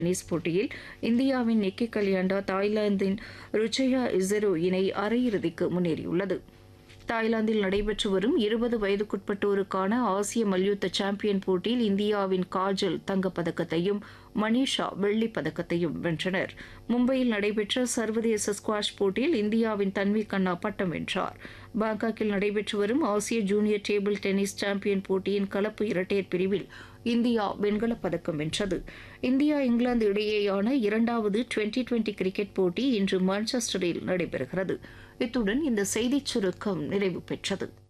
tennis போட்டியில் இந்தியாவின் நிக்கி கல்யாண்டா தாய்லாந்தின் ருச்சயா இசரோ இணை அரையிறுதிக்கு முன்னேறியுள்ளது தாய்லாந்தில் நடைபெற்று வரும் இருபது வயதுக்குட்பட்டோருக்கான ஆசிய மல்யுத்த சாம்பியன் போட்டியில் இந்தியாவின் காஜல் தங்கப்பதக்கத்தையும் மனிஷா வெள்ளிப் பதக்கத்தையும் வென்றனர் மும்பையில் நடைபெற்ற சர்வதேச ஸ்குவாஷ் போட்டியில் இந்தியாவின் தன்வி கண்ணா பட்டம் வென்றார் பாங்காக்கில் நடைபெற்று வரும் ஆசிய ஜூனியர் டேபிள் டென்னிஸ் சாம்பியன் போட்டியின் கலப்பு இரட்டையர் பிரிவில் இந்தியா வெண்கலப் பதக்கம் வென்றது இந்தியா இங்கிலாந்து இடையேயான இரண்டாவது டுவெண்டி டுவெண்டி கிரிக்கெட் போட்டி இன்று மான்செஸ்டரில் நடைபெறுகிறது இத்துடன் இந்த செய்திச் சுருக்கம் நிறைவு பெற்றது